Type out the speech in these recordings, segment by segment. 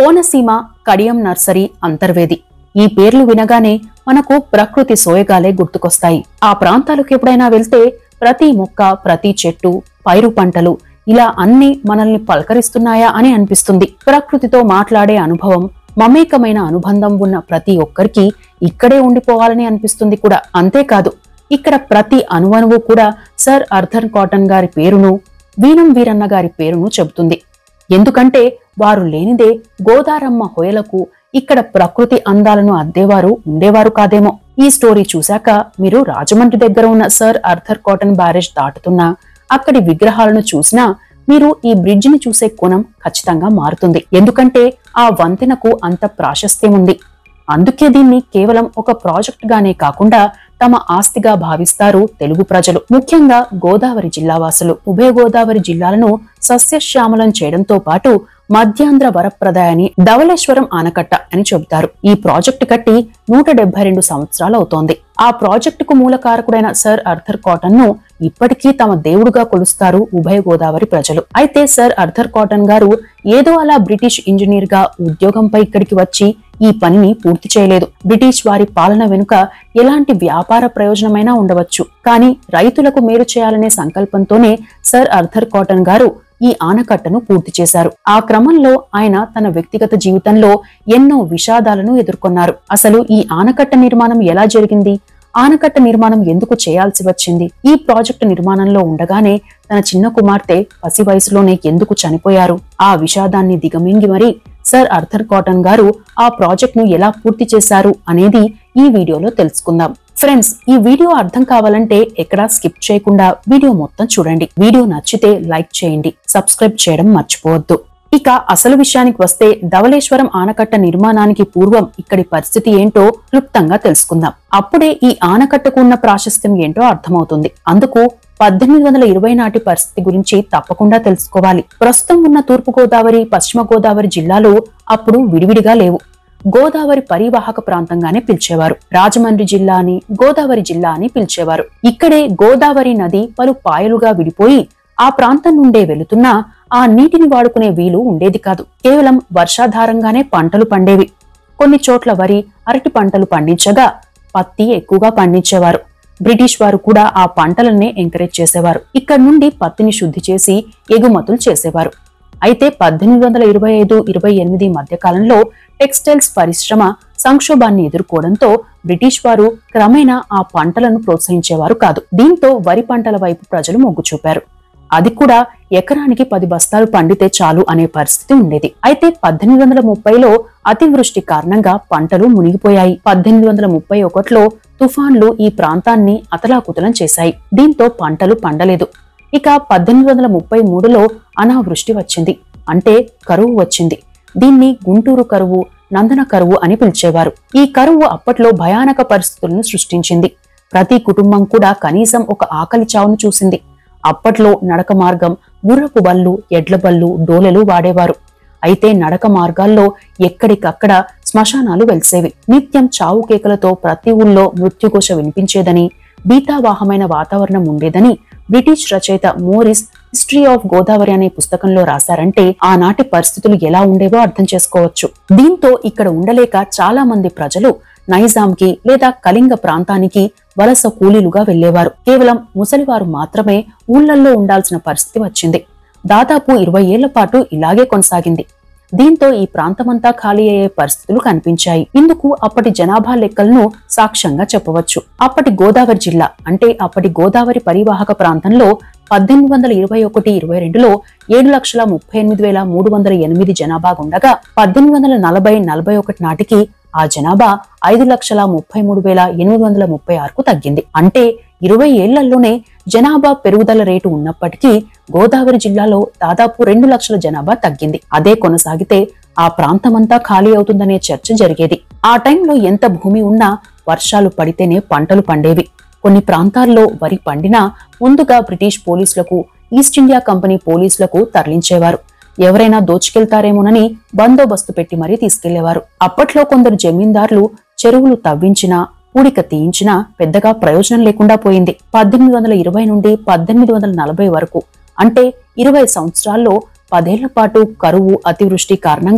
Konaseema Kadiyam nursery Antarvedi ఈ పేర్లు వినగానే మనకు ప్రకృతి సోయగాలే గుర్తుకొస్తాయి ఆ ప్రాంతాలకు ఎప్పుడైనా వెళ్తే ప్రతి మొక్క ప్రతి చెట్టు పైరు పంటలు ఇలా అన్ని మనల్ని పలకరిస్తున్నాయా అని అనిపిస్తుంది ప్రకృతితో మాట్లాడే అనుభవం మమేకమైన అనుబంధం ఉన్న ప్రతి ఒక్కరికి ఇక్కడే ఉండిపోవాలని అనిపిస్తుంది కూడా అంతేకాదు ఇక్కడ ప్రతి అణువణువు కూడా సర్ అర్థర్ కాటన్ గారి పేరును వీణం వీరన్న గారి పేరును చెబుతుంది ఎందుకంటే వారు లేనిదే గోదారమ్మ హొయలకు ఇక్కడ ప్రకృతి అందాలను అద్దేవారు ఉండేవారు కాదేమో ఈ స్టోరీ చూశాక మీరు రాజమండ్రి దగ్గర ఉన్న సర్ అర్థర్ కాటన్ బ్యారేజ్ దాటుతున్నా అక్కడి విగ్రహాలను చూసినా మీరు ఈ బ్రిడ్జ్ ని చూసే కోణం ఖచ్చితంగా మారుతుంది ఎందుకంటే ఆ వంతెనకు అంత ప్రాశస్త్యం ఉంది అందుకే దీన్ని కేవలం ఒక ప్రాజెక్ట్ గానే కాకుండా తమ ఆస్తిగా భావిస్తారు తెలుగు ప్రజలు ముఖ్యంగా గోదావరి జిల్లా వాసులు ఉభయ గోదావరి జిల్లాలను సస్యశ్యామలం చేయడంతో పాటు మధ్యాంధ్ర వరప్రదాయని ధవళేశ్వరం ఆనకట్ట అని చెబుతారు ఈ ప్రాజెక్టు కట్టి నూట డెబ్బై రెండు సంవత్సరాలు అవుతోంది ఆ ప్రాజెక్టుకు మూలకారకుడైన సర్ అర్థర్ కాటన్ ను ఇప్పటికీ తమ దేవుడుగా కొలుస్తారు ఉభయ గోదావరి ప్రజలు అయితే సర్ అర్థర్ కాటన్ గారు ఏదో అలా బ్రిటిష్ ఇంజనీర్ గా ఉద్యోగంపై ఇక్కడికి వచ్చి ఈ పనిని పూర్తి చేయలేదు బ్రిటిష్ వారి పాలన వెనుక ఎలాంటి వ్యాపార ప్రయోజనమైనా ఉండవచ్చు కానీ రైతులకు మేలు చేయాలనే సంకల్పంతోనే సర్ అర్థర్ కాటన్ గారు ఈ ఆనకట్టను పూర్తి చేశారు ఆ క్రమంలో ఆయన తన వ్యక్తిగత జీవితంలో ఎన్నో విషాదాలను ఎదుర్కొన్నారు అసలు ఈ ఆనకట్ట నిర్మాణం ఎలా జరిగింది ఆనకట్ట నిర్మాణం ఎందుకు చేయాల్సి వచ్చింది ఈ ప్రాజెక్టు నిర్మాణంలో ఉండగానే తన చిన్న కుమార్తె పసి వయసులోనే ఎందుకు చనిపోయారు ఆ విషాదాన్ని దిగమింగి మరి సర్ అర్థర్ కాటన్ గారు ఆ ప్రాజెక్ట్ ను ఎలా పూర్తి చేశారు అనేది ఈ వీడియోలో తెలుసుకుందాం ఫ్రెండ్స్ ఈ వీడియో అర్థం కావాలంటే ఎక్కడా స్కిప్ చేయకుండా వీడియో మొత్తం చూడండి వీడియో నచ్చితే లైక్ చేయండి సబ్స్క్రైబ్ చేయడం మర్చిపోవద్దు ఇక అసలు విషయానికి వస్తే ధవళేశ్వరం ఆనకట్ట నిర్మాణానికి పూర్వం ఇక్కడి పరిస్థితి ఏంటో క్లుప్తంగా తెలుసుకుందాం అప్పుడే ఈ ఆనకట్టకు ఉన్న ప్రాశస్త్యం ఏంటో అర్థమవుతుంది అందుకు పద్దెనిమిది వందల ఇరవై నాటి పరిస్థితి గురించి తప్పకుండా తెలుసుకోవాలి ప్రస్తుతం ఉన్న తూర్పు గోదావరి పశ్చిమ గోదావరి జిల్లాలు అప్పుడు విడివిడిగా లేవు గోదావరి పరివాహక ప్రాంతంగానే పిలిచేవారు రాజమండ్రి జిల్లా అని గోదావరి జిల్లా అని పిలిచేవారు ఇక్కడే గోదావరి నది పలు పాయలుగా విడిపోయి ఆ ప్రాంతం నుండే వెళుతున్నా ఆ నీటిని వాడుకునే వీలు ఉండేది కాదు కేవలం వర్షాధారంగానే పంటలు పండేవి కొన్ని చోట్ల వరి అరటి పంటలు పండించగా పత్తి ఎక్కువగా పండించేవారు బ్రిటిష్ వారు కూడా ఆ పంటలనే ఎంకరేజ్ చేసేవారు ఇక్కడ నుండి పత్తిని శుద్ధి చేసి ఎగుమతులు చేసేవారు అయితే పద్దెనిమిది వందల ఇరవై ఐదు ఇరవై ఎనిమిది మధ్యకాలంలో టెక్స్టైల్స్ పరిశ్రమ సంక్షోభాన్ని ఎదుర్కోవడంతో బ్రిటిష్ వారు క్రమేణా ఆ పంటలను ప్రోత్సహించేవారు కాదు దీంతో వరి పంటల వైపు ప్రజలు మొగ్గు చూపారు అది కూడా ఎకరానికి పది బస్తాలు పండితే చాలు అనే పరిస్థితి ఉండేది అయితే పద్దెనిమిది వందల ముప్పైలో అతివృష్టి కారణంగా పంటలు మునిగిపోయాయి పద్దెనిమిది వందల ముప్పై ఒకటిలో తుఫాన్లు ఈ ప్రాంతాన్ని అతలాకుతలం చేశాయి దీంతో పంటలు పండలేదు ఇక పద్దెనిమిది వందల ముప్పై మూడులో అనావృష్టి వచ్చింది అంటే కరువు వచ్చింది దీన్ని గుంటూరు కరువు నందన కరువు అని పిలిచేవారు ఈ కరువు అప్పట్లో భయానక పరిస్థితులను సృష్టించింది ప్రతి కుటుంబం కూడా కనీసం ఒక ఆకలి చావును చూసింది అప్పట్లో నడక మార్గం గుర్రపు బళ్ళు ఎడ్ల బళ్ళు డోలెలు వాడేవారు అయితే నడక మార్గాల్లో ఎక్కడికక్కడ శ్మశానాలు వెలిసేవి నిత్యం చావు కేకలతో ప్రతి ఊళ్ళో మృత్యుఘోష వినిపించేదని బీతావాహమైన వాతావరణం ఉండేదని బ్రిటిష్ రచయిత మోరిస్ హిస్టరీ ఆఫ్ గోదావరి అనే పుస్తకంలో రాశారంటే ఆనాటి పరిస్థితులు ఎలా ఉండేవో అర్థం చేసుకోవచ్చు దీంతో ఇక్కడ ఉండలేక చాలా మంది ప్రజలు నైజాంకి లేదా కళింగ ప్రాంతానికి వలస కూలీలుగా వెళ్లేవారు కేవలం ముసలివారు మాత్రమే ఊళ్ళల్లో ఉండాల్సిన పరిస్థితి వచ్చింది దాదాపు ఇరవై ఏళ్ల పాటు ఇలాగే కొనసాగింది దీంతో ఈ ప్రాంతమంతా ఖాళీ అయ్యే పరిస్థితులు కనిపించాయి ఇందుకు అప్పటి జనాభా లెక్కలను సాక్ష్యంగా చెప్పవచ్చు అప్పటి గోదావరి జిల్లా అంటే అప్పటి గోదావరి పరివాహక ప్రాంతంలో పద్దెనిమిది వందల ఇరవై ఒకటి ఇరవై రెండులో ఏడు లక్షల ముప్పై ఎనిమిది వేల మూడు వందల ఎనిమిది జనాభా ఉండగా పద్దెనిమిది వందల నలభై నలభై ఒకటి నాటికి ఆ జనాభా ఐదు లక్షల ముప్పై మూడు వేల ఎనిమిది వందల ముప్పై ఆరుకు తగ్గింది అంటే ఇరవై ఏళ్లలోనే జనాభా పెరుగుదల రేటు ఉన్నప్పటికీ గోదావరి జిల్లాలో దాదాపు రెండు లక్షల జనాభా తగ్గింది అదే కొనసాగితే ఆ ప్రాంతమంతా ఖాళీ అవుతుందనే చర్చ జరిగేది ఆ టైంలో ఎంత భూమి ఉన్నా వర్షాలు పడితేనే పంటలు పండేవి కొన్ని ప్రాంతాల్లో వరి పండినా ముందుగా బ్రిటిష్ పోలీసులకు ఈస్ట్ ఇండియా కంపెనీ పోలీసులకు తరలించేవారు ఎవరైనా దోచుకెళ్తారేమోనని బందోబస్తు పెట్టి మరీ తీసుకెళ్లేవారు అప్పట్లో కొందరు జమీందారులు చెరువులు తవ్వించినా పూడిక తీయించినా పెద్దగా ప్రయోజనం లేకుండా పోయింది పద్దెనిమిది వందల ఇరవై నుండి పద్దెనిమిది వందల నలభై వరకు అంటే ఇరవై సంవత్సరాల్లో పదేళ్ల పాటు కరువు అతివృష్టి కారణంగా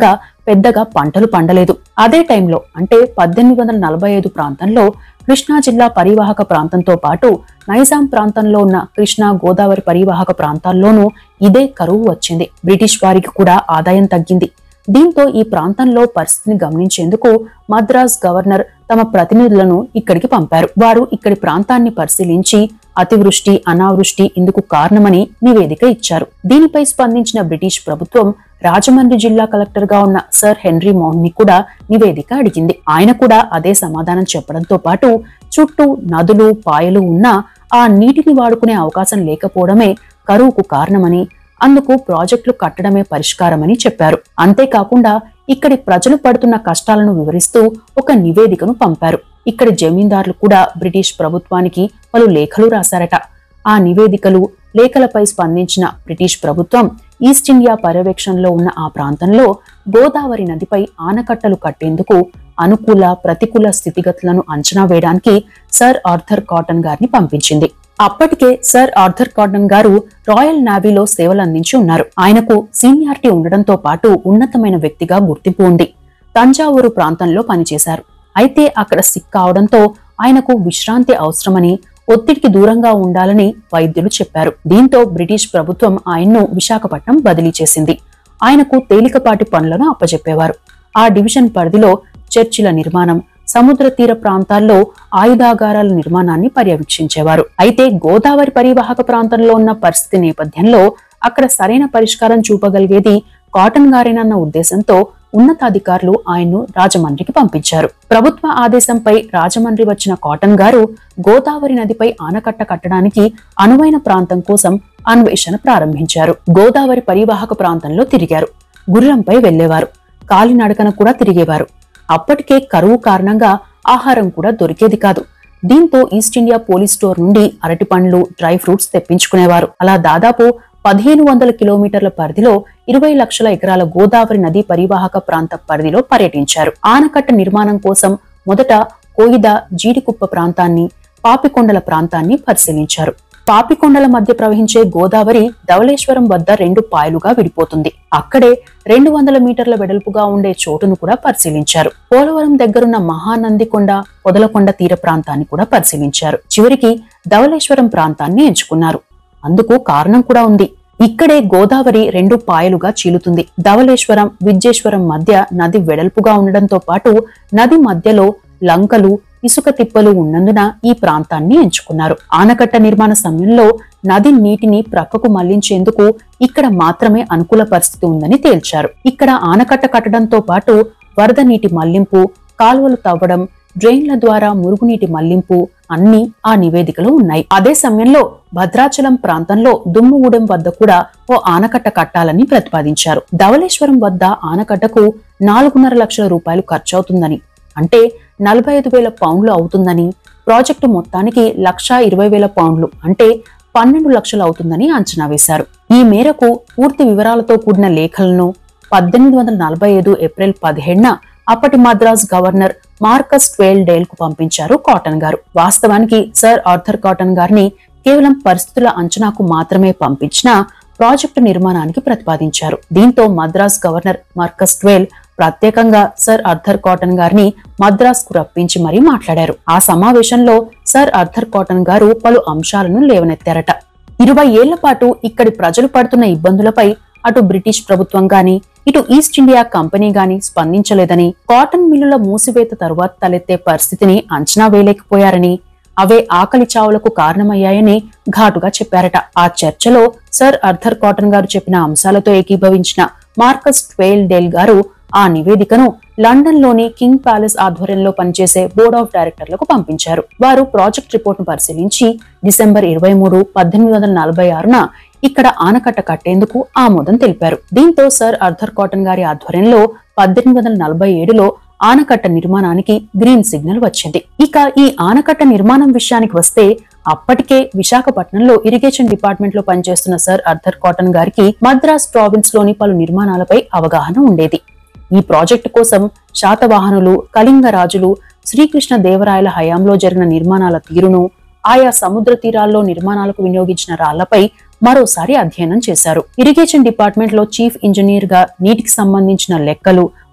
పెద్దగా పంటలు పండలేదు అదే టైంలో అంటే పద్దెనిమిది వందల నలభై ఐదు ప్రాంతంలో కృష్ణా జిల్లా పరివాహక ప్రాంతంతో పాటు నైజాం ప్రాంతంలో ఉన్న కృష్ణా గోదావరి పరివాహక ప్రాంతాల్లోనూ ఇదే కరువు వచ్చింది బ్రిటిష్ వారికి కూడా ఆదాయం తగ్గింది దీంతో ఈ ప్రాంతంలో పరిస్థితిని గమనించేందుకు మద్రాస్ గవర్నర్ తమ ప్రతినిధులను ఇక్కడికి పంపారు వారు ఇక్కడి ప్రాంతాన్ని పరిశీలించి అతివృష్టి అనావృష్టి ఇందుకు కారణమని నివేదిక ఇచ్చారు దీనిపై స్పందించిన బ్రిటిష్ ప్రభుత్వం రాజమండ్రి జిల్లా కలెక్టర్ గా ఉన్న సర్ హెన్రీ మౌన్ ని కూడా నివేదిక అడిగింది ఆయన కూడా అదే సమాధానం చెప్పడంతో పాటు చుట్టూ నదులు పాయలు ఉన్నా ఆ నీటిని వాడుకునే అవకాశం లేకపోవడమే కరువుకు కారణమని అందుకు ప్రాజెక్టులు కట్టడమే పరిష్కారమని చెప్పారు అంతేకాకుండా ఇక్కడి ప్రజలు పడుతున్న కష్టాలను వివరిస్తూ ఒక నివేదికను పంపారు ఇక్కడి జమీందారులు కూడా బ్రిటిష్ ప్రభుత్వానికి పలు లేఖలు రాశారట ఆ నివేదికలు లేఖలపై స్పందించిన బ్రిటిష్ ప్రభుత్వం ఈస్ట్ ఇండియా పర్యవేక్షణలో ఉన్న ఆ ప్రాంతంలో గోదావరి నదిపై ఆనకట్టలు కట్టేందుకు అనుకూల ప్రతికూల స్థితిగతులను అంచనా వేయడానికి సర్ ఆర్థర్ కాటన్ గారిని పంపించింది అప్పటికే సర్ ఆర్థర్ కాటన్ గారు రాయల్ నావీలో సేవలు అందించి ఉన్నారు ఆయనకు సీనియారిటీ ఉండడంతో పాటు ఉన్నతమైన వ్యక్తిగా గుర్తింపు ఉంది తంజావూరు ప్రాంతంలో పనిచేశారు అయితే అక్కడ సిక్ కావడంతో ఆయనకు విశ్రాంతి అవసరమని ఒత్తిడికి దూరంగా ఉండాలని వైద్యులు చెప్పారు దీంతో బ్రిటిష్ ప్రభుత్వం ఆయన్ను విశాఖపట్నం బదిలీ చేసింది ఆయనకు తేలికపాటి పనులను అప్పజెప్పేవారు ఆ డివిజన్ పరిధిలో చర్చిల నిర్మాణం సముద్ర తీర ప్రాంతాల్లో ఆయుధాగారాల నిర్మాణాన్ని పర్యవేక్షించేవారు అయితే గోదావరి పరివాహక ప్రాంతంలో ఉన్న పరిస్థితి నేపథ్యంలో అక్కడ సరైన పరిష్కారం చూపగలిగేది కాటన్ గారేనన్న ఉద్దేశంతో ఉన్నతాధికారులు ఆయన్ను రాజమండ్రికి పంపించారు ప్రభుత్వ ఆదేశంపై రాజమండ్రి వచ్చిన కాటన్ గారు గోదావరి నదిపై ఆనకట్ట కట్టడానికి అనువైన ప్రాంతం కోసం అన్వేషణ ప్రారంభించారు గోదావరి పరివాహక ప్రాంతంలో తిరిగారు గుర్రంపై వెళ్లేవారు కాలినడకన కూడా తిరిగేవారు అప్పటికే కరువు కారణంగా ఆహారం కూడా దొరికేది కాదు దీంతో ఈస్ట్ ఇండియా పోలీస్ స్టోర్ నుండి అరటి పండ్లు డ్రై ఫ్రూట్స్ తెప్పించుకునేవారు అలా దాదాపు పదిహేను వందల కిలోమీటర్ల పరిధిలో ఇరవై లక్షల ఎకరాల గోదావరి నదీ పరివాహక ప్రాంత పరిధిలో పర్యటించారు ఆనకట్ట నిర్మాణం కోసం మొదట కోయిద జీడికుప్ప ప్రాంతాన్ని పాపికొండల ప్రాంతాన్ని పరిశీలించారు పాపికొండల మధ్య ప్రవహించే గోదావరి ధవళేశ్వరం వద్ద రెండు పాయలుగా విడిపోతుంది అక్కడే రెండు వందల మీటర్ల వెడల్పుగా ఉండే చోటును కూడా పరిశీలించారు పోలవరం దగ్గరున్న మహానందికొండ పొదలకొండ తీర ప్రాంతాన్ని కూడా పరిశీలించారు చివరికి ధవళేశ్వరం ప్రాంతాన్ని ఎంచుకున్నారు అందుకు కారణం కూడా ఉంది ఇక్కడే గోదావరి రెండు పాయలుగా చీలుతుంది ధవళేశ్వరం విద్యేశ్వరం మధ్య నది వెడల్పుగా ఉండడంతో పాటు నది మధ్యలో లంకలు ఇసుక తిప్పలు ఉన్నందున ఈ ప్రాంతాన్ని ఎంచుకున్నారు ఆనకట్ట నిర్మాణ సమయంలో నది నీటిని ప్రక్కకు మళ్లించేందుకు ఇక్కడ మాత్రమే అనుకూల పరిస్థితి ఉందని తేల్చారు ఇక్కడ ఆనకట్ట కట్టడంతో పాటు వరద నీటి మళ్లింపు కాలువలు తవ్వడం డ్రైన్ల ద్వారా మురుగునీటి మళ్లింపు అన్ని ఆ నివేదికలో ఉన్నాయి అదే సమయంలో భద్రాచలం ప్రాంతంలో దుమ్ముగూడెం వద్ద కూడా ఓ ఆనకట్ట కట్టాలని ప్రతిపాదించారు ధవళేశ్వరం వద్ద ఆనకట్టకు నాలుగున్నర లక్షల రూపాయలు ఖర్చవుతుందని అంటే నలభై ఐదు వేల పౌండ్లు అవుతుందని ప్రాజెక్టు మొత్తానికి లక్షా ఇరవై వేల పౌండ్లు అంటే పన్నెండు లక్షలు అవుతుందని అంచనా వేశారు ఈ మేరకు పూర్తి వివరాలతో కూడిన లేఖలను పద్దెనిమిది వందల నలభై ఐదు ఏప్రిల్ పదిహేడున అప్పటి Madras governor Marcus Tweeddale కు పంపించారు కాటన్ గారు వాస్తవానికి సర్ ఆర్థర్ కాటన్ గారిని కేవలం పరిస్థితుల అంచనాకు మాత్రమే పంపించిన ప్రాజెక్టు నిర్మాణానికి ప్రతిపాదించారు దీంతో మద్రాస్ గవర్నర్ మార్కస్ ట్వేల్ ప్రత్యేకంగా సర్ అర్థర్ కాటన్ గారిని మద్రాస్ కు రప్పించి మరీ మాట్లాడారు ఆ సమావేశంలో సర్ అర్థర్ కాటన్ గారు పలు అంశాలను లేవనెత్తారట ఇరవై ఏళ్ల పాటు ఇక్కడి ప్రజలు పడుతున్న ఇబ్బందులపై అటు బ్రిటిష్ ప్రభుత్వం గాని ఇటు ఈస్ట్ ఇండియా కంపెనీ గాని స్పందించలేదని కాటన్ మిల్లుల మూసివేత తరువాత తలెత్తే పరిస్థితిని అంచనా వేయలేకపోయారని అవే ఆకలి చావులకు కారణమయ్యాయని ఘాటుగా చెప్పారట ఆ చర్చలో సర్ అర్థర్ కాటన్ గారు చెప్పిన అంశాలతో ఏకీభవించిన మార్కస్ ట్వేల్ డేల్ గారు ఆ నివేదికను లండన్ లోని కింగ్ ప్యాలెస్ ఆధ్వర్యంలో పనిచేసే బోర్డ్ ఆఫ్ డైరెక్టర్లకు పంపించారు వారు ప్రాజెక్ట్ రిపోర్ట్ ను పరిశీలించి డిసెంబర్ ఇరవై మూడు పద్దెనిమిది వందల నలభై ఆరున ఇక్కడ ఆనకట్ట కట్టేందుకు ఆమోదం తెలిపారు దీంతో సర్ అర్థర్ కాటన్ గారి ఆధ్వర్యంలో పద్దెనిమిది వందల నలభై ఏడులో ఆనకట్ట నిర్మాణానికి గ్రీన్ సిగ్నల్ వచ్చింది ఇక ఈ ఆనకట్ట నిర్మాణం విషయానికి వస్తే అప్పటికే విశాఖపట్నంలో ఇరిగేషన్ డిపార్ట్మెంట్ లో పనిచేస్తున్న సర్ అర్థర్ కాటన్ గారికి మద్రాస్ ప్రావిన్స్ లోని పలు నిర్మాణాలపై అవగాహన ఉండేది ఈ ప్రాజెక్టు కోసం శాతవాహనులు కళింగ రాజులు శ్రీకృష్ణ దేవరాయల హయాంలో జరిగిన నిర్మాణాల తీరును ఆయా సముద్ర తీరాల్లో నిర్మాణాలకు వినియోగించిన రాళ్లపై మరోసారి అధ్యయనం చేశారు ఇరిగేషన్ డిపార్ట్మెంట్ లో చీఫ్ ఇంజనీర్ గా నీటికి సంబంధించిన లెక్కలు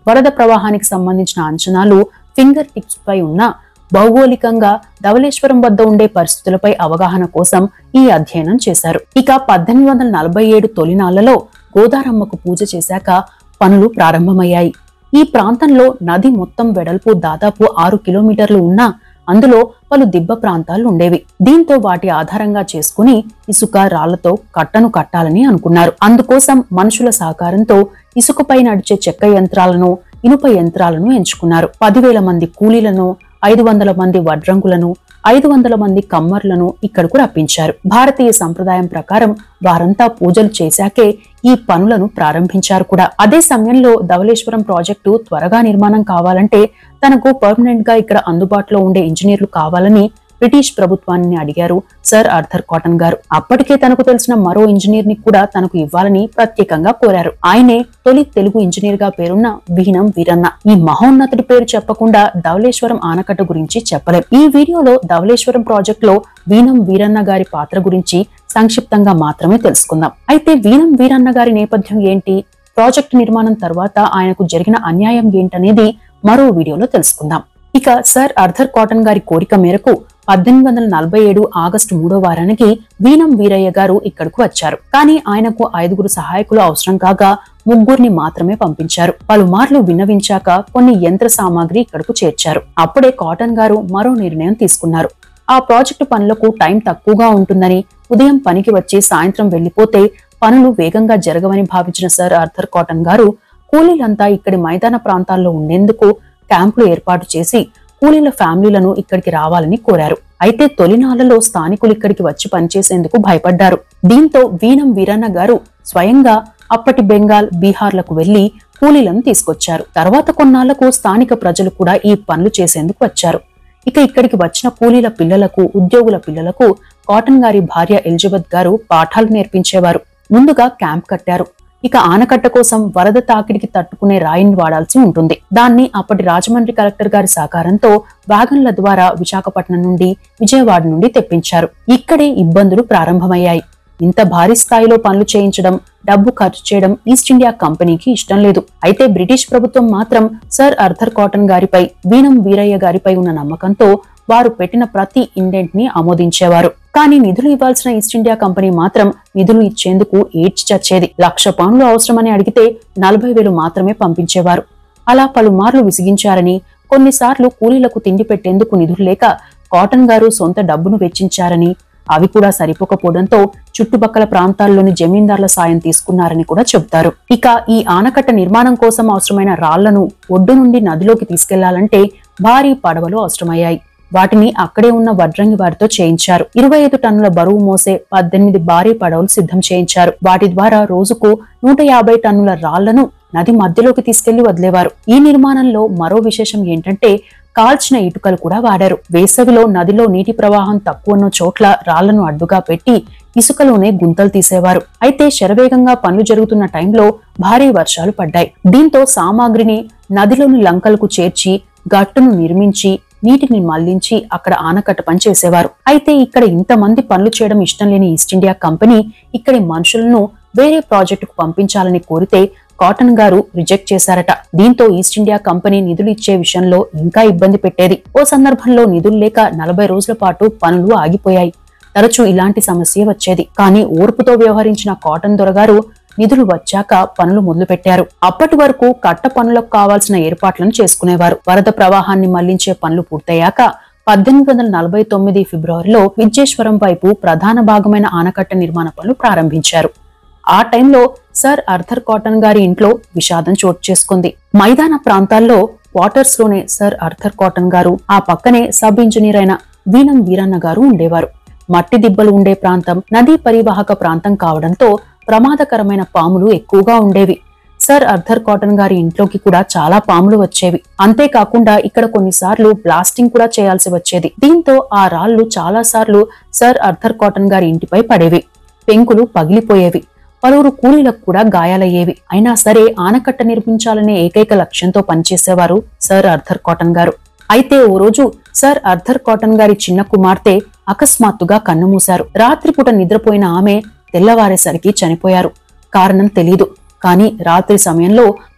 వరద ప్రవాహానికి సంబంధించిన అంచనాలు ఫింగర్ టిప్స్ పై ఉన్న భౌగోళికంగా ధవళేశ్వరం వద్ద ఉండే పరిస్థితులపై అవగాహన కోసం ఈ అధ్యయనం చేశారు ఇక పద్దెనిమిది వందల నలభై ఏడు తొలినాళ్లలో గోదారమ్మకు పూజ చేశాక పనులు ప్రారంభమయ్యాయి ఈ ప్రాంతంలో నది మొత్తం వెడల్పు దాదాపు ఆరు కిలోమీటర్లు ఉన్నా అందులో పలు దిబ్బ ప్రాంతాలు ఉండేవి దీంతో వాటి ఆధారంగా చేసుకుని ఇసుక రాళ్లతో కట్టను కట్టాలని అనుకున్నారు అందుకోసం మనుషుల సహకారంతో ఇసుకపై నడిచే చెక్క యంత్రాలను ఇనుప యంత్రాలను ఎంచుకున్నారు పదివేల మంది కూలీలను ఐదు వందల మంది వడ్రంగులను ఐదు వందల మంది కమ్మర్లను ఇక్కడకు రప్పించారు భారతీయ సంప్రదాయం ప్రకారం వారంతా పూజలు చేశాకే ఈ పనులను ప్రారంభించారు కూడా అదే సమయంలో ధవళేశ్వరం ప్రాజెక్టు త్వరగా నిర్మాణం కావాలంటే తనకు పర్మనెంట్ గా ఇక్కడ అందుబాటులో ఉండే ఇంజనీర్లు కావాలని బ్రిటిష్ ప్రభుత్వాన్ని అడిగారు సర్ ఆర్థర్ కాటన్ గారు అప్పటికే తనకు తెలిసిన మరో ఇంజనీర్ ని కూడా తనకు ఇవ్వాలని ప్రత్యేకంగా కోరారు ఆయనే తొలి తెలుగు ఇంజనీర్ గా పేరున్న వీణం వీరన్న ఈ మహోన్నతుడి పేరు చెప్పకుండా ధవళేశ్వరం ఆనకట్ట గురించి చెప్పలేం ఈ వీడియోలో ధవళేశ్వరం ప్రాజెక్ట్ లో వీణం వీరన్న గారి పాత్ర గురించి సంక్షిప్తంగా మాత్రమే తెలుసుకుందాం అయితే వీణం వీరన్న గారి నేపథ్యం ఏంటి ప్రాజెక్టు నిర్మాణం తర్వాత ఆయనకు జరిగిన అన్యాయం ఏంటనేది మరో వీడియోలో తెలుసుకుందాం ఇక సర్ అర్థర్ కాటన్ గారి కోరిక మేరకు పద్దెనిమిది వందల నలభై ఏడు ఆగస్టు మూడో వారానికి వీణం వీరయ్య గారు ఇక్కడకు వచ్చారు కానీ ఆయనకు ఐదుగురు సహాయకులు అవసరం కాగా ముగ్గురిని మాత్రమే పంపించారు పలుమార్లు విన్నవించాక కొన్ని యంత్ర సామాగ్రి ఇక్కడకు చేర్చారు అప్పుడే కాటన్ గారు మరో నిర్ణయం తీసుకున్నారు ఆ ప్రాజెక్టు పనులకు టైం తక్కువగా ఉంటుందని ఉదయం పనికి వచ్చి సాయంత్రం వెళ్లిపోతే పనులు వేగంగా జరగవని భావించిన సర్ ఆర్థర్ కాటన్ గారు కూలీలంతా ఇక్కడి మైదాన ప్రాంతాల్లో ఉండేందుకు క్యాంపులు ఏర్పాటు చేసి కూలీల ఫ్యామిలీలను ఇక్కడికి రావాలని కోరారు అయితే తొలినాళ్లలో స్థానికులు ఇక్కడికి వచ్చి పనిచేసేందుకు భయపడ్డారు దీంతో వీణం వీరన్న గారు స్వయంగా అప్పటి బెంగాల్ బీహార్లకు వెళ్లి కూలీలను తీసుకొచ్చారు తర్వాత కొన్నాళ్లకు స్థానిక ప్రజలు కూడా ఈ పనులు చేసేందుకు వచ్చారు ఇక ఇక్కడికి వచ్చిన కూలీల పిల్లలకు ఉద్యోగుల పిల్లలకు కాటన్ గారి భార్య ఎలిజబెత్ గారు పాఠాలు నేర్పించేవారు ముందుగా క్యాంప్ కట్టారు ఇక ఆనకట్ట కోసం వరద తాకిడికి తట్టుకునే రాయిని వాడాల్సి ఉంటుంది దాన్ని అప్పటి రాజమండ్రి కలెక్టర్ గారి సహకారంతో వ్యాగన్ల ద్వారా విశాఖపట్నం నుండి విజయవాడ నుండి తెప్పించారు ఇక్కడే ఇబ్బందులు ప్రారంభమయ్యాయి ఇంత భారీ స్థాయిలో పనులు చేయించడం డబ్బు ఖర్చు చేయడం ఈస్ట్ ఇండియా కంపెనీకి ఇష్టం లేదు అయితే బ్రిటిష్ ప్రభుత్వం మాత్రం సర్ అర్థర్ కాటన్ గారిపై వీణం వీరయ్య గారిపై ఉన్న నమ్మకంతో వారు పెట్టిన ప్రతి ఇండెంట్ ని ఆమోదించేవారు కానీ నిధులు ఇవ్వాల్సిన ఈస్ట్ ఇండియా కంపెనీ మాత్రం నిధులు ఇచ్చేందుకు ఏడ్చి చచ్చేది లక్ష పనులు అవసరమని అడిగితే నలభై వేలు మాత్రమే పంపించేవారు అలా పలుమార్లు విసిగించారని కొన్నిసార్లు కూలీలకు తిండి పెట్టేందుకు నిధులు లేక కాటన్ గారు సొంత డబ్బును వెచ్చించారని అవి కూడా సరిపోకపోవడంతో చుట్టుపక్కల ప్రాంతాల్లోని జమీందార్ల సాయం తీసుకున్నారని కూడా చెబుతారు ఇక ఈ ఆనకట్ట నిర్మాణం కోసం అవసరమైన రాళ్లను ఒడ్డు నుండి నదిలోకి తీసుకెళ్లాలంటే భారీ పడవలు అవసరమయ్యాయి వాటిని అక్కడే ఉన్న వడ్రంగి వారితో చేయించారు ఇరవై ఐదు టన్నుల బరువు మోసే పద్దెనిమిది భారీ పడవలు సిద్ధం చేయించారు వాటి ద్వారా రోజుకు నూట యాభై టన్నుల రాళ్లను నది మధ్యలోకి తీసుకెళ్లి వదిలేవారు ఈ నిర్మాణంలో మరో విశేషం ఏంటంటే కాల్చిన ఇటుకలు కూడా వాడారు వేసవిలో నదిలో నీటి ప్రవాహం తక్కువన్న చోట్ల రాళ్లను అడ్డుగా పెట్టి ఇసుకలోనే గుంతలు తీసేవారు అయితే శరవేగంగా పనులు జరుగుతున్న టైంలో భారీ వర్షాలు పడ్డాయి దీంతో సామాగ్రిని నదిలోని లంకలకు చేర్చి గట్టును నిర్మించి నీటిని మళ్లించి అక్కడ ఆనకట్ట పని చేసేవారు అయితే ఇక్కడ ఇంతమంది పనులు చేయడం ఇష్టం లేని ఈస్ట్ ఇండియా కంపెనీ ఇక్కడి మనుషులను వేరే ప్రాజెక్టుకు పంపించాలని కోరితే కాటన్ గారు రిజెక్ట్ చేశారట దీంతో ఈస్ట్ ఇండియా కంపెనీ నిధులు ఇచ్చే విషయంలో ఇంకా ఇబ్బంది పెట్టేది ఓ సందర్భంలో నిధులు లేక నలభై రోజుల పాటు పనులు ఆగిపోయాయి తరచూ ఇలాంటి సమస్య వచ్చేది కానీ ఓర్పుతో వ్యవహరించిన కాటన్ దొరగారు నిధులు వచ్చాక పనులు మొదలుపెట్టారు అప్పటి వరకు కట్ట పనులకు కావాల్సిన ఏర్పాట్లను చేసుకునేవారు వరద ప్రవాహాన్ని మళ్లించే పనులు పూర్తయ్యాక పద్దెనిమిది వందల నలభై తొమ్మిది ఫిబ్రవరిలో విద్యేశ్వరం వైపు ప్రధాన భాగమైన ఆనకట్ట నిర్మాణ పనులు ప్రారంభించారు ఆ టైంలో సర్ అర్థర్ కాటన్ గారి ఇంట్లో విషాదం చోటు చేసుకుంది మైదాన ప్రాంతాల్లో క్వార్టర్స్ లోనే సర్ అర్థర్ కాటన్ గారు ఆ పక్కనే సబ్ ఇంజనీర్ అయిన వీణం వీరన్న గారు ఉండేవారు మట్టి దిబ్బలు ఉండే ప్రాంతం నదీ పరివాహక ప్రాంతం కావడంతో ప్రమాదకరమైన పాములు ఎక్కువగా ఉండేవి సర్ అర్థర్ కాటన్ గారి ఇంట్లోకి కూడా చాలా పాములు వచ్చేవి అంతేకాకుండా ఇక్కడ కొన్నిసార్లు బ్లాస్టింగ్ కూడా చేయాల్సి వచ్చేది దీంతో ఆ రాళ్లు చాలా సార్లు సర్ అర్థర్ కాటన్ గారి ఇంటిపై పడేవి పెంకులు పగిలిపోయేవి పలువురు కూలీలకు కూడా గాయాలయ్యేవి అయినా సరే ఆనకట్ట నిర్మించాలనే ఏకైక లక్ష్యంతో పనిచేసేవారు సర్ అర్థర్ కాటన్ గారు అయితే ఓ రోజు సర్ అర్థర్ కాటన్ గారి చిన్న కుమార్తె అకస్మాత్తుగా కన్నుమూశారు రాత్రిపూట నిద్రపోయిన ఆమె తెల్లవారేసరికి చనిపోయారు కారణం తెలీదు కానీ రాత్రి సమయంలో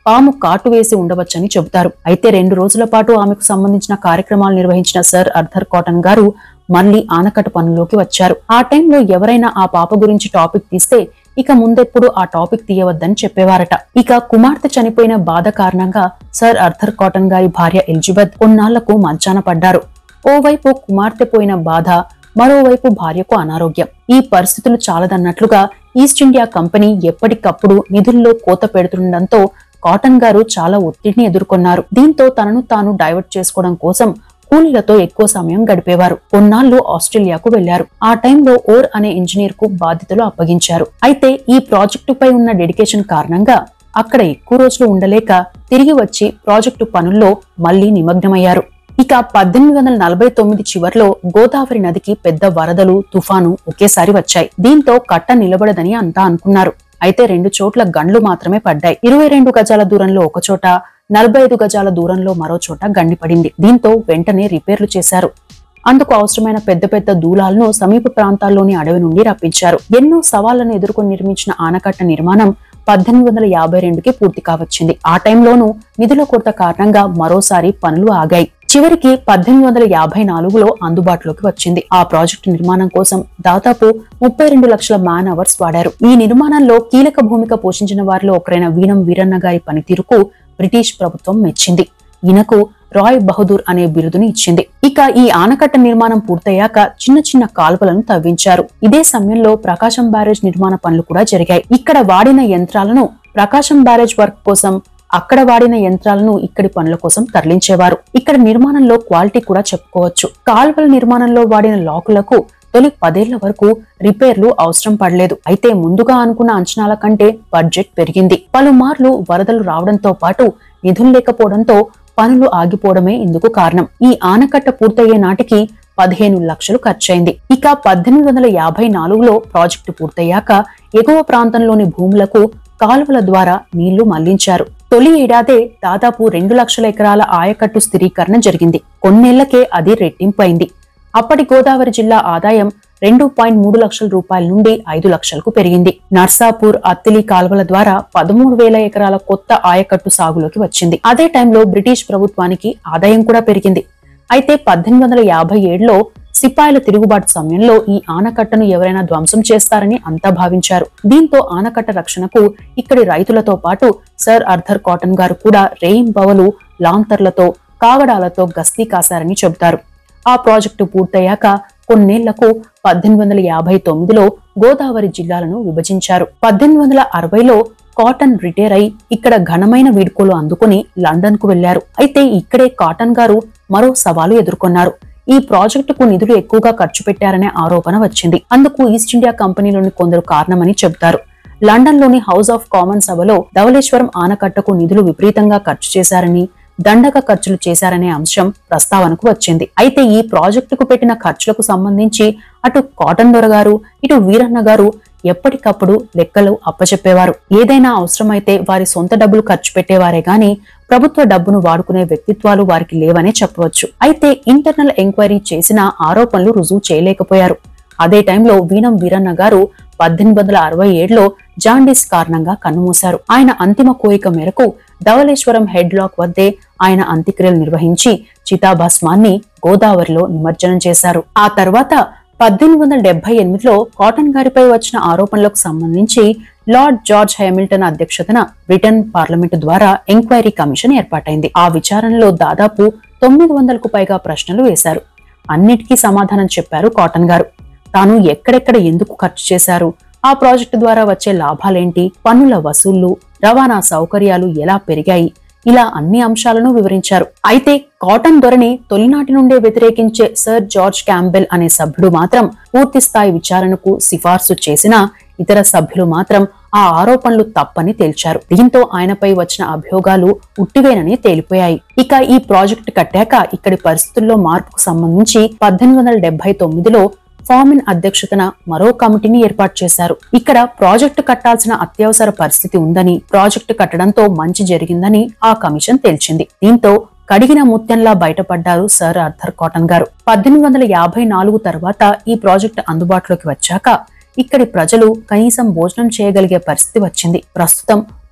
పాము కాటు వేసి ఉండవచ్చని చెబుతారు అయితే రెండు రోజుల పాటు ఆమెకు సంబంధించిన కార్యక్రమాలు నిర్వహించిన సర్ అర్థర్ కాటన్ గారు మళ్లీ ఆనకట్ట పనుల్లోకి వచ్చారు ఆ టైంలో ఎవరైనా ఆ పాప గురించి టాపిక్ తీస్తే ఇక ముందెప్పుడు ఆ టాపిక్ తీయవద్దని చెప్పేవారట ఇక కుమార్తె చనిపోయిన బాధ కారణంగా సర్ అర్థర్ కాటన్ గారి భార్య ఎలిజబెత్ కొన్నాళ్లకు మంచాన పడ్డారు ఓవైపు కుమార్తె పోయిన బాధ మరోవైపు భార్యకు అనారోగ్యం ఈ పరిస్థితులు చాలదన్నట్లుగా ఈస్ట్ ఇండియా కంపెనీ ఎప్పటికప్పుడు నిధుల్లో కోత పెడుతుండటంతో కాటన్ గారు చాలా ఒత్తిడిని ఎదుర్కొన్నారు దీంతో తనను తాను డైవర్ట్ చేసుకోవడం కోసం కూలీలతో ఎక్కువ సమయం గడిపేవారు కొన్నాళ్లు ఆస్ట్రేలియాకు వెళ్లారు ఆ టైంలో ఓర్ అనే ఇంజనీర్ కు బాధ్యతలు అప్పగించారు అయితే ఈ ప్రాజెక్టుపై ఉన్న డెడికేషన్ కారణంగా అక్కడ ఎక్కువ రోజులు ఉండలేక తిరిగి వచ్చి ప్రాజెక్టు పనుల్లో మళ్లీ నిమగ్నమయ్యారు ఇక పద్దెనిమిది వందల నలభై తొమ్మిది చివర్లో గోదావరి నదికి పెద్ద వరదలు తుఫాను ఒకేసారి వచ్చాయి దీంతో కట్ట నిలబడదని అంతా అనుకున్నారు అయితే రెండు చోట్ల గండ్లు మాత్రమే పడ్డాయి ఇరవై రెండు గజాల దూరంలో ఒక చోట నలభై ఐదు గజాల దూరంలో మరో చోట గండి పడింది దీంతో వెంటనే రిపేర్లు చేశారు అందుకు అవసరమైన పెద్ద పెద్ద దూలాలను సమీప ప్రాంతాల్లోని అడవి నుండి రప్పించారు ఎన్నో సవాళ్లను ఎదుర్కొని నిర్మించిన ఆనకట్ట నిర్మాణం పద్దెనిమిది వందల యాభై రెండుకి పూర్తి కావచ్చింది ఆ టైంలోనూ నిధుల కొరత కారణంగా మరోసారి పనులు ఆగాయి చివరికి పద్దెనిమిది వందల యాభై నాలుగులో అందుబాటులోకి వచ్చింది ఆ ప్రాజెక్టు నిర్మాణం కోసం దాదాపు ముప్పై రెండు లక్షల మ్యాన్ అవర్స్ వాడారు ఈ నిర్మాణంలో కీలక భూమిక పోషించిన వారిలో ఒకరైన వీరం వీరన్న గారి పనితీరుకు బ్రిటిష్ ప్రభుత్వం మెచ్చింది ఈయనకు రాయ్ బహదూర్ అనే బిరుదుని ఇచ్చింది ఇక ఈ ఆనకట్ట నిర్మాణం పూర్తయ్యాక చిన్న చిన్న కాల్వలను తవ్వించారు ఇదే సమయంలో ప్రకాశం బ్యారేజ్ నిర్మాణ పనులు కూడా జరిగాయి ఇక్కడ వాడిన యంత్రాలను ప్రకాశం బ్యారేజ్ వర్క్ కోసం అక్కడ వాడిన యంత్రాలను ఇక్కడి పనుల కోసం తరలించేవారు ఇక్కడ నిర్మాణంలో క్వాలిటీ కూడా చెప్పుకోవచ్చు కాల్వల నిర్మాణంలో వాడిన లాకులకు తొలి పదేళ్ల వరకు రిపేర్లు అవసరం పడలేదు అయితే ముందుగా అనుకున్న అంచనాల కంటే బడ్జెట్ పెరిగింది పలుమార్లు వరదలు రావడంతో పాటు నిధులు లేకపోవడంతో పనులు ఆగిపోవడమే ఇందుకు కారణం ఈ ఆనకట్ట పూర్తయ్యే నాటికి పదిహేను లక్షలు ఖర్చయింది ఇక పద్దెనిమిది వందల యాభై నాలుగులో ప్రాజెక్టు పూర్తయ్యాక ఎగువ ప్రాంతంలోని భూములకు కాలువల ద్వారా నీళ్లు మళ్లించారు తొలి ఏడాదే దాదాపు రెండు లక్షల ఎకరాల ఆయకట్టు స్థిరీకరణ జరిగింది కొన్నేళ్లకే అది రెట్టింపైంది అప్పటి గోదావరి జిల్లా ఆదాయం రెండు పాయింట్ మూడు లక్షల రూపాయల నుండి ఐదు లక్షలకు పెరిగింది నర్సాపూర్ అత్తిలి కాల్వల ద్వారా పదమూడు వేల ఎకరాల కొత్త ఆయకట్టు సాగులోకి వచ్చింది అదే టైంలో బ్రిటిష్ ప్రభుత్వానికి ఆదాయం కూడా పెరిగింది అయితే పద్దెనిమిది వందల యాభై ఏడులో సిపాయిల తిరుగుబాటు సమయంలో ఈ ఆనకట్టను ఎవరైనా ధ్వంసం చేస్తారని అంతా భావించారు దీంతో ఆనకట్ట రక్షణకు ఇక్కడి రైతులతో పాటు సర్ అర్థర్ కాటన్ గారు కూడా రేయింబవలు లాంతర్లతో కాగడాలతో గస్తీ కాశారని చెబుతారు ఆ ప్రాజెక్టు పూర్తయ్యాక కొన్నేళ్లకు పద్దెనిమిది వందల యాభై తొమ్మిదిలో గోదావరి జిల్లాలను విభజించారు పద్దెనిమిది వందల అరవైలో కాటన్ రిటైర్ అయి ఇక్కడ ఘనమైన వీడ్కోలు అందుకుని లండన్ కు వెళ్లారు అయితే ఇక్కడే కాటన్ గారు మరో సవాలు ఎదుర్కొన్నారు ఈ ప్రాజెక్టుకు నిధులు ఎక్కువగా ఖర్చు పెట్టారనే ఆరోపణ వచ్చింది అందుకు ఈస్ట్ ఇండియా కంపెనీలోని కొందరు కారణమని చెబుతారు లండన్ లోని హౌస్ ఆఫ్ కామన్ సభలో ధవళేశ్వరం ఆనకట్టకు నిధులు విపరీతంగా ఖర్చు చేశారని దండక ఖర్చులు చేశారనే అంశం ప్రస్తావనకు వచ్చింది అయితే ఈ ప్రాజెక్టుకు పెట్టిన ఖర్చులకు సంబంధించి అటు కాటన్ దొర గారు ఇటు వీరన్న గారు ఎప్పటికప్పుడు లెక్కలు అప్పచెప్పేవారు ఏదైనా అవసరమైతే వారి సొంత డబ్బులు ఖర్చు పెట్టేవారే గాని ప్రభుత్వ డబ్బును వాడుకునే వ్యక్తిత్వాలు వారికి లేవనే చెప్పవచ్చు అయితే ఇంటర్నల్ ఎంక్వైరీ చేసిన ఆరోపణలు రుజువు చేయలేకపోయారు అదే టైంలో వీణం వీరన్న గారు పద్దెనిమిది వందల అరవై ఏడులో జాండీస్ కారణంగా కన్నుమూశారు ఆయన అంతిమ కోరిక మేరకు ధవళేశ్వరం హెడ్ లాక్ వద్దే ఆయన అంత్యక్రియలు నిర్వహించి చితాభస్మాన్ని గోదావరిలో నిమజ్జనం చేశారు ఆ తర్వాత పద్దెనిమిది వందల డెబ్బై ఎనిమిదిలో కాటన్ గారిపై వచ్చిన ఆరోపణలకు సంబంధించి లార్డ్ జార్జ్ హ్యామిల్టన్ అధ్యక్షతన బ్రిటన్ పార్లమెంటు ద్వారా ఎంక్వైరీ కమిషన్ ఏర్పాటైంది ఆ విచారణలో దాదాపు తొమ్మిది వందలకు పైగా ప్రశ్నలు వేశారు అన్నిటికీ సమాధానం చెప్పారు కాటన్ గారు తాను ఎక్కడెక్కడ ఎందుకు ఖర్చు చేశారు ఆ ప్రాజెక్టు ద్వారా వచ్చే లాభాలేంటి పన్నుల వసూళ్లు రవాణా సౌకర్యాలు ఎలా పెరిగాయి ఇలా అన్ని అంశాలను వివరించారు అయితే కాటన్ ధోరణి తొలినాటి నుండే వ్యతిరేకించే సర్ జార్జ్ క్యాంబెల్ అనే సభ్యుడు మాత్రం పూర్తి స్థాయి విచారణకు సిఫార్సు చేసినా ఇతర సభ్యులు మాత్రం ఆ ఆరోపణలు తప్పని తేల్చారు దీంతో ఆయనపై వచ్చిన అభియోగాలు ఉట్టివేనని తేలిపోయాయి ఇక ఈ ప్రాజెక్టు కట్టాక ఇక్కడి పరిస్థితుల్లో మార్పుకు సంబంధించి పద్దెనిమిది వందల డెబ్బై తొమ్మిదిలో ఫామిన్ అధ్యక్షతన మరో కమిటీని ఏర్పాటు చేశారు ఇక్కడ ప్రాజెక్టు కట్టాల్సిన అత్యవసర పరిస్థితి ఉందని ప్రాజెక్టు కట్టడంతో మంచి జరిగిందని ఆ కమిషన్ తేల్చింది దీంతో కడిగిన ముత్యంలా బయటపడ్డారు సర్ ఆర్థర్ కాటన్ గారు పద్దెనిమిది వందల యాభై నాలుగు తర్వాత ఈ ప్రాజెక్టు అందుబాటులోకి వచ్చాక ఇక్కడి ప్రజలు కనీసం భోజనం చేయగలిగే పరిస్థితి వచ్చింది ప్రస్తుతం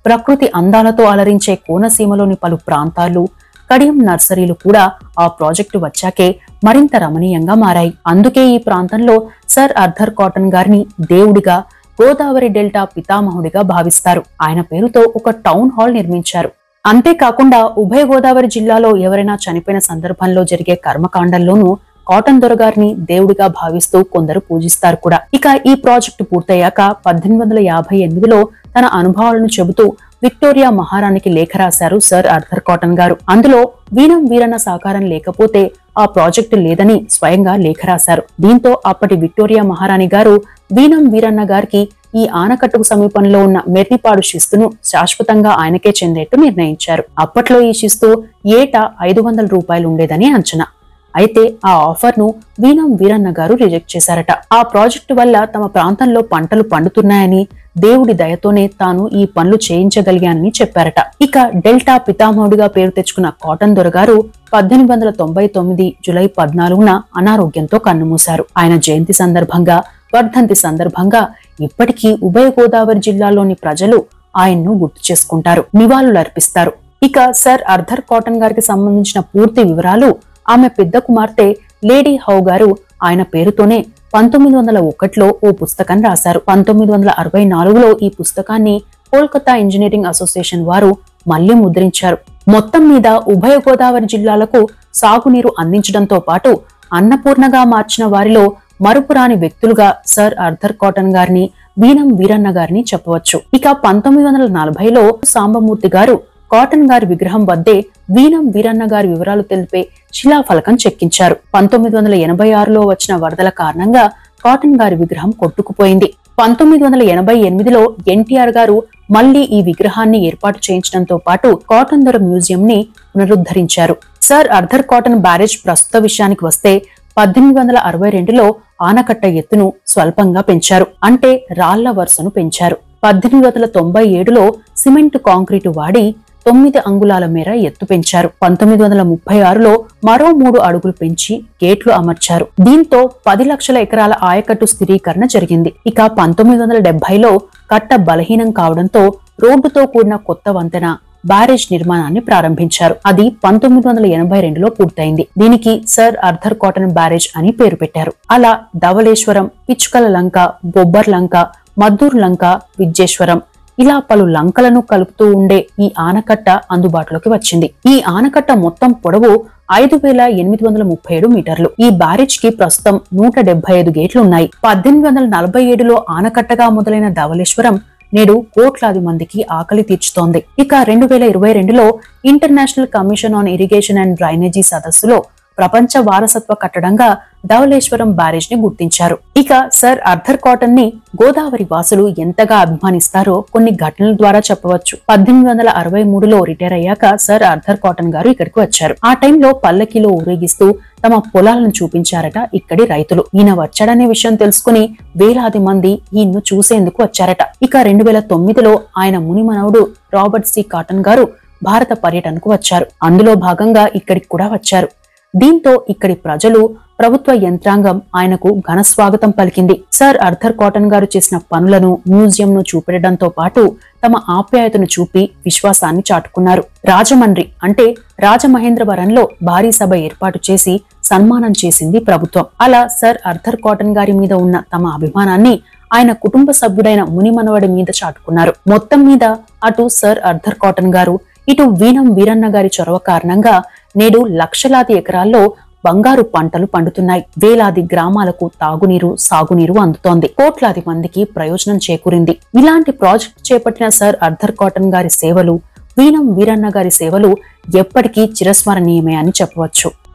ప్రకృతి అందాలతో అలరించే కోనసీమలోని పలు ప్రాంతాలు కడియం నర్సరీలు కూడా ఆ ప్రాజెక్టు వచ్చాకే మరింత రమణీయంగా మారాయి అందుకే ఈ ప్రాంతంలో సర్ అర్థర్ కాటన్ గారిని దేవుడిగా గోదావరి డెల్టా పితామహుడిగా భావిస్తారు ఆయన పేరుతో ఒక టౌన్ హాల్ నిర్మించారు అంతేకాకుండా ఉభయ గోదావరి జిల్లాలో ఎవరైనా చనిపోయిన సందర్భంలో జరిగే కర్మకాండంలోనూ కాటన్ దొరగారిని దేవుడిగా భావిస్తూ కొందరు పూజిస్తారు కూడా ఇక ఈ ప్రాజెక్టు పూర్తయ్యాక పద్దెనిమిది వందల యాభై ఎనిమిదిలో తన అనుభవాలను చెబుతూ విక్టోరియా మహారాణికి లేఖ రాశారు సర్ ఆర్థర్ కాటన్ గారు అందులో వీణం వీరన్న సహకారం లేకపోతే ఆ ప్రాజెక్టు లేదని స్వయంగా లేఖ రాశారు దీంతో అప్పటి విక్టోరియా మహారాణి గారు వీణం వీరన్న గారికి ఈ ఆనకట్టుకు సమీపంలో ఉన్న మెర్రిపాడు శిస్తును శాశ్వతంగా ఆయనకే చెందేట్టు నిర్ణయించారు అప్పట్లో ఈ శిస్తు ఏటా ఐదు వందల రూపాయలు ఉండేదని అంచనా అయితే ఆ ఆఫర్ ను వీణం వీరన్న గారు రిజెక్ట్ చేశారట ఆ ప్రాజెక్టు వల్ల తమ ప్రాంతంలో పంటలు పండుతున్నాయని దేవుడి దయతోనే తాను ఈ పనులు చేయించగలిగానని చెప్పారట ఇక డెల్టా పితామహుడిగా పేరు తెచ్చుకున్న కాటన్ దొరగారు పద్దెనిమిది వందల తొంభై తొమ్మిది జులై పద్నాలుగున అనారోగ్యంతో కన్నుమూశారు ఆయన జయంతి సందర్భంగా వర్ధంతి సందర్భంగా ఇప్పటికీ ఉభయ గోదావరి జిల్లాలోని ప్రజలు ఆయన్ను గుర్తు చేసుకుంటారు నివాళులర్పిస్తారు ఇక సర్ అర్థర్ కాటన్ గారికి సంబంధించిన పూర్తి వివరాలు ఆమె పెద్ద కుమార్తె లేడీ హౌ గారు ఆయన పేరుతోనే పంతొమ్మిది వందల ఒకటిలో ఓ పుస్తకం రాశారు పంతొమ్మిది వందల అరవై నాలుగులో ఈ పుస్తకాన్ని కోల్కతా ఇంజనీరింగ్ అసోసియేషన్ వారు మళ్లీ ముద్రించారు మొత్తం మీద ఉభయ గోదావరి జిల్లాలకు సాగునీరు అందించడంతో పాటు అన్నపూర్ణగా మార్చిన వారిలో మరుపురాని వ్యక్తులుగా సర్ అర్థర్ కాటన్ గారిని వీణం వీరన్న గారిని చెప్పవచ్చు ఇక పంతొమ్మిది వందల నలభైలో సాంబమూర్తి గారు కాటన్ గారి విగ్రహం వద్దే వీణం వీరన్న గారి వివరాలు తెలిపే శిలాఫలకం చెక్కించారు పంతొమ్మిది వందల ఎనభై ఆరులో వచ్చిన వరదల కారణంగా కాటన్ గారి విగ్రహం కొట్టుకుపోయింది పంతొమ్మిది వందల ఎనభై ఎనిమిదిలో ఎన్టీఆర్ గారు మళ్లీ ఈ విగ్రహాన్ని ఏర్పాటు చేయించడంతో పాటు కాటన్ దొర మ్యూజియం ని పునరుద్ధరించారు సర్ అర్థర్ కాటన్ బ్యారేజ్ ప్రస్తుత విషయానికి వస్తే పద్దెనిమిది వందల అరవై రెండులో ఆనకట్ట ఎత్తును స్వల్పంగా పెంచారు అంటే రాళ్ల వరుసను పెంచారు పద్దెనిమిది వందల తొంభై ఏడులో సిమెంట్ కాంక్రీటు వాడి తొమ్మిది అంగుళాల మేర ఎత్తు పెంచారు పంతొమ్మిది వందల ముప్పై ఆరులో మరో మూడు అడుగులు పెంచి గేట్లు అమర్చారు దీంతో పది లక్షల ఎకరాల ఆయకట్టు స్థిరీకరణ జరిగింది ఇక పంతొమ్మిది వందల డెబ్బైలో కట్ట బలహీనం కావడంతో రోడ్డుతో కూడిన కొత్త వంతెన బ్యారేజ్ నిర్మాణాన్ని ప్రారంభించారు అది పంతొమ్మిది వందల ఎనభై రెండులో పూర్తయింది దీనికి సర్ అర్థర్ కాటన్ బ్యారేజ్ అని పేరు పెట్టారు అలా ధవళేశ్వరం పిచ్చుకల లంక బొబ్బర్ లంక మద్దూర్ లంక విజ్జేశ్వరం ఇలా పలు లంకలను కలుపుతూ ఉండే ఈ ఆనకట్ట అందుబాటులోకి వచ్చింది ఈ ఆనకట్ట మొత్తం పొడవు ఐదు వేల ఎనిమిది వందల ముప్పై ఏడు మీటర్లు ఈ బ్యారేజ్ కి ప్రస్తుతం నూట డెబ్బై ఐదు గేట్లు ఉన్నాయి పద్దెనిమిది వందల నలభై ఏడులో ఆనకట్టగా మొదలైన ధవళేశ్వరం నేడు కోట్లాది మందికి ఆకలి తీర్చుతోంది ఇక రెండు వేల ఇరవై రెండులో international commission on irrigation and drainage సదస్సులో ప్రపంచ వారసత్వ కట్టడంగా ధవళేశ్వరం బ్యారేజ్ ని గుర్తించారు ఇక సర్ అర్థర్ కాటన్ ని గోదావరి వాసులు ఎంతగా అభిమానిస్తారో కొన్ని ఘటనల ద్వారా చెప్పవచ్చు పద్దెనిమిది వందల అరవై మూడులో రిటైర్ అయ్యాక సర్ అర్థర్ కాటన్ గారు ఇక్కడికి వచ్చారు ఆ టైంలో పల్లకిలో ఊరేగిస్తూ తమ పొలాలను చూపించారట ఇక్కడి రైతులు ఈయన వచ్చాడనే విషయం తెలుసుకుని వేలాది మంది ఈయన్ను చూసేందుకు వచ్చారట ఇక రెండు వేల తొమ్మిదిలో ఆయన మునిమనవుడు రాబర్ట్ సి కాటన్ గారు భారత పర్యటనకు వచ్చారు అందులో భాగంగా ఇక్కడికి కూడా వచ్చారు దీంతో ఇక్కడి ప్రజలు ప్రభుత్వ యంత్రాంగం ఆయనకు ఘన స్వాగతం పలికింది సర్ అర్థర్ కాటన్ గారు చేసిన పనులను మ్యూజియం ను చూపెట్టడంతో పాటు తమ ఆప్యాయతను చూపి విశ్వాసాన్ని చాటుకున్నారు రాజమండ్రి అంటే రాజమహేంద్రవరంలో భారీ సభ ఏర్పాటు చేసి సన్మానం చేసింది ప్రభుత్వం అలా సర్ అర్థర్ కాటన్ గారి మీద ఉన్న తమ అభిమానాన్ని ఆయన కుటుంబ సభ్యుడైన మునిమనవడి మీద చాటుకున్నారు మొత్తం మీద అటు సర్ అర్థర్ కాటన్ గారు ఇటు వీణం వీరన్న గారి చొరవ కారణంగా నేడు లక్షలాది ఎకరాల్లో బంగారు పంటలు పండుతున్నాయి వేలాది గ్రామాలకు తాగునీరు సాగునీరు అందుతోంది కోట్లాది మందికి ప్రయోజనం చేకూరింది ఇలాంటి ప్రాజెక్ట్ చేపట్టిన సర్ అర్థర్ కాటన్ గారి సేవలు వీణం వీరన్న గారి సేవలు ఎప్పటికీ చిరస్మరణీయమే అని చెప్పవచ్చు